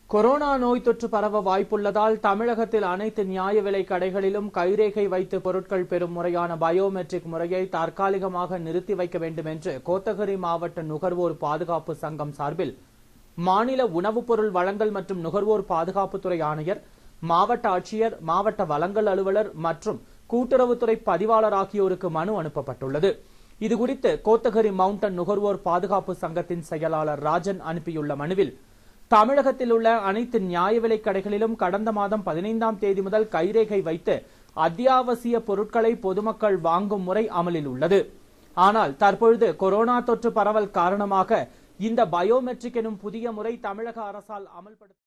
corona நோய் தொற்று பரவ வாய்ப்புள்ளதால் தமிழகத்தில் அனைத்து நியாய விலை கடைகளிலும் கைரேகை வைத்து பொருட்கள் பெறும் முறையான பயோமெட்ரிக் முறையை தற்காலிகமாக நிறுத்தி வைக்க வேண்டும் என்று கோத்தகிரி மாவட்ட நுகர்வோர் பாதுகாப்பு சங்கம் சார்பில் மாநில உணவுப் பொருள் வழங்கல் மற்றும் நுகர்வோர் பாதுகாப்புத்துறை ஆணையர் மாவட்ட ஆட்சியர் மாவட்ட வழங்கல் அலுவலர் மற்றும் கூட்டுறவுத்துறை பதிவாளர் ஆகியோருக்கு மனு அனுப்பப்பட்டுள்ளது இதுகுறித்து கோத்தகிரி மவுண்டன் நுகர்வோர் பாதுகாப்பு சங்கத்தின் செயலாளர் ராஜன் அனுப்பியுள்ள மனுவில் தமிழகத்தில் உள்ள அனைத்து நியாய விலைக் கடைகளிலும் கடந்த மாதம் பதினைந்தாம் தேதி முதல் கைரேகை வைத்து அத்தியாவசிய பொருட்களை பொதுமக்கள் வாங்கும் முறை அமலில் உள்ளது ஆனால் தற்பொழுது கொரோனா தொற்று பரவல் காரணமாக இந்த பயோமெட்ரிக் எனும் புதிய முறை தமிழக அரசால் அமல்படுத்த